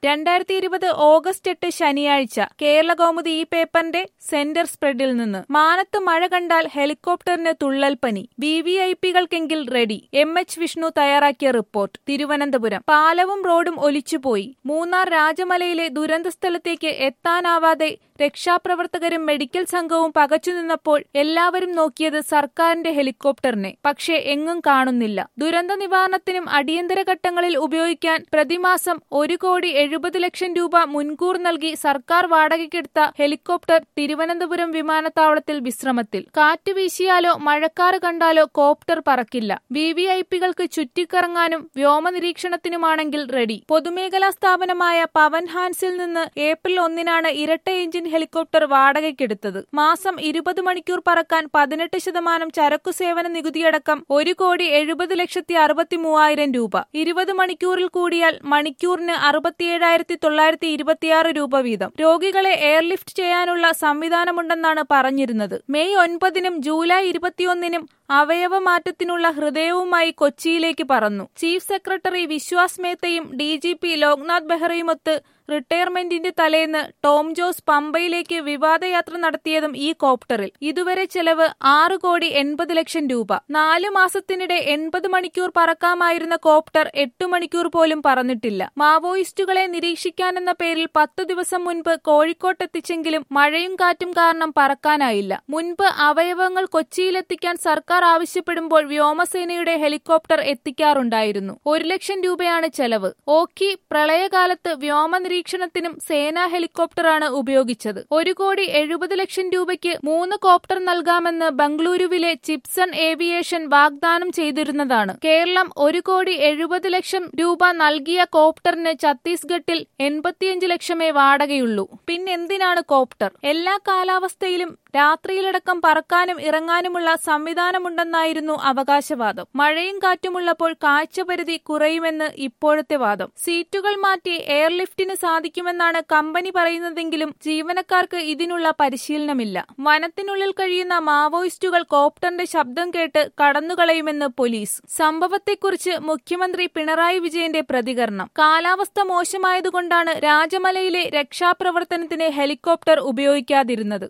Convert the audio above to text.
രണ്ടായിരത്തി ഇരുപത് ഓഗസ്റ്റ് എട്ട് ശനിയാഴ്ച കേരള കൗമുദി ഈ പേപ്പറിന്റെ സെന്റർ സ്പ്രെഡിൽ നിന്ന് മാനത്ത് മഴ കണ്ടാൽ ഹെലികോപ്റ്ററിന് തുള്ളൽപ്പനി വി വി ഐ പികൾക്കെങ്കിൽ റെഡി എം എച്ച് വിഷ്ണു തയ്യാറാക്കിയ റിപ്പോർട്ട് തിരുവനന്തപുരം പാലവും റോഡും ഒലിച്ചുപോയി മൂന്നാർ രാജമലയിലെ ദുരന്ത സ്ഥലത്തേക്ക് എത്താനാവാതെ രക്ഷാപ്രവർത്തകരും മെഡിക്കൽ സംഘവും പകച്ചുനിന്നപ്പോൾ എല്ലാവരും നോക്കിയത് സർക്കാരിന്റെ ഹെലികോപ്റ്ററിനെ പക്ഷേ എങ്ങും കാണുന്നില്ല ദുരന്ത നിവാരണത്തിനും അടിയന്തര ഘട്ടങ്ങളിൽ ഉപയോഗിക്കാൻ പ്രതിമാസം ഒരു കോടി എഴുപത് ലക്ഷം രൂപ മുൻകൂർ നൽകി സർക്കാർ വാടകയ്ക്കെടുത്ത ഹെലികോപ്റ്റർ തിരുവനന്തപുരം വിമാനത്താവളത്തിൽ വിശ്രമത്തിൽ കാറ്റ് വീശിയാലോ മഴക്കാറ് കണ്ടാലോ കോപ്റ്റർ പറക്കില്ല വി വി ഐ പികൾക്ക് ചുറ്റിക്കറങ്ങാനും വ്യോമ നിരീക്ഷണത്തിനുമാണെങ്കിൽ റെഡി പൊതുമേഖലാ സ്ഥാപനമായ പവൻ ഹാൻസിൽ നിന്ന് ഏപ്രിൽ ഒന്നിനാണ് ഇരട്ട എഞ്ചിൻ ഹെലികോപ്റ്റർ വാടകയ്ക്കെടുത്തത് മാസം ഇരുപത് മണിക്കൂർ പറക്കാൻ പതിനെട്ട് ശതമാനം ചരക്കു സേവന നികുതിയടക്കം ഒരു കോടി എഴുപത് ലക്ഷത്തി അറുപത്തി മൂവായിരം രൂപ ഇരുപത് മണിക്കൂറിൽ കൂടിയാൽ മണിക്കൂറിന് അറുപത്തിയേഴായിരത്തി തൊള്ളായിരത്തി ഇരുപത്തിയാറ് രൂപ വീതം രോഗികളെ എയർലിഫ്റ്റ് ചെയ്യാനുള്ള സംവിധാനമുണ്ടെന്നാണ് പറഞ്ഞിരുന്നത് മെയ് ഒൻപതിനും ജൂലൈ ഇരുപത്തിയൊന്നിനും അവയവമാറ്റത്തിനുള്ള ഹൃദയവുമായി കൊച്ചിയിലേക്ക് പറന്നു ചീഫ് സെക്രട്ടറി വിശ്വാസ് മേത്തയും ഡി ജി പി ലോക്നാഥ് ബെഹ്റയുമൊത്ത് റിട്ടയർമെന്റിന്റെ തലേന്ന് ടോം ജോസ് പമ്പയിലേക്ക് വിവാദയാത്ര നടത്തിയതും ഈ കോപ്റ്ററിൽ ഇതുവരെ ചെലവ് ആറ് കോടി എൺപത് ലക്ഷം രൂപ നാലു മാസത്തിനിടെ എൺപത് മണിക്കൂർ പറക്കാമായിരുന്ന കോപ്റ്റർ എട്ടു മണിക്കൂർ പോലും പറന്നിട്ടില്ല മാവോയിസ്റ്റുകളെ നിരീക്ഷിക്കാനെന്ന പേരിൽ പത്തു ദിവസം മുൻപ് കോഴിക്കോട്ടെത്തിച്ചെങ്കിലും മഴയും കാറ്റും കാരണം പറക്കാനായില്ല മുൻപ് അവയവങ്ങൾ കൊച്ചിയിലെത്തിക്കാൻ സർക്കാർ ആവശ്യപ്പെടുമ്പോൾ വ്യോമസേനയുടെ ഹെലികോപ്റ്റർ എത്തിക്കാറുണ്ടായിരുന്നു ഒരു ലക്ഷം രൂപയാണ് ചെലവ് ഓഖി പ്രളയകാലത്ത് വ്യോമ നിരീക്ഷണത്തിനും സേനാ ഹെലികോപ്റ്ററാണ് ഉപയോഗിച്ചത് ഒരു കോടി എഴുപത് ലക്ഷം രൂപയ്ക്ക് മൂന്ന് കോപ്റ്റർ നൽകാമെന്ന് ബംഗളൂരുവിലെ ചിപ്സൺ ഏവിയേഷൻ വാഗ്ദാനം ചെയ്തിരുന്നതാണ് കേരളം ഒരു കോടി എഴുപത് ലക്ഷം രൂപ നൽകിയ കോപ്റ്ററിന് ഛത്തീസ്ഗഡിൽ എൺപത്തിയഞ്ച് ലക്ഷമേ വാടകയുള്ളൂ പിന്നെന്തിനാണ് കോപ്റ്റർ എല്ലാ കാലാവസ്ഥയിലും രാത്രിയിലടക്കം പറക്കാനും ഇറങ്ങാനുമുള്ള സംവിധാനമുണ്ടെന്നായിരുന്നു അവകാശവാദം മഴയും കാറ്റുമുള്ളപ്പോൾ കാഴ്ചപരിധി കുറയുമെന്ന് ഇപ്പോഴത്തെ വാദം സീറ്റുകൾ മാറ്റി എയർലിഫ്റ്റിന് സാധിക്കുമെന്നാണ് കമ്പനി പറയുന്നതെങ്കിലും ജീവനക്കാർക്ക് ഇതിനുള്ള പരിശീലനമില്ല വനത്തിനുള്ളിൽ കഴിയുന്ന മാവോയിസ്റ്റുകൾ കോപ്റ്ററിന്റെ ശബ്ദം കേട്ട് കടന്നുകളയുമെന്ന് പോലീസ് സംഭവത്തെക്കുറിച്ച് മുഖ്യമന്ത്രി പിണറായി വിജയന്റെ പ്രതികരണം കാലാവസ്ഥ മോശമായതുകൊണ്ടാണ് രാജമലയിലെ രക്ഷാപ്രവർത്തനത്തിന് ഹെലികോപ്റ്റർ ഉപയോഗിക്കാതിരുന്നത്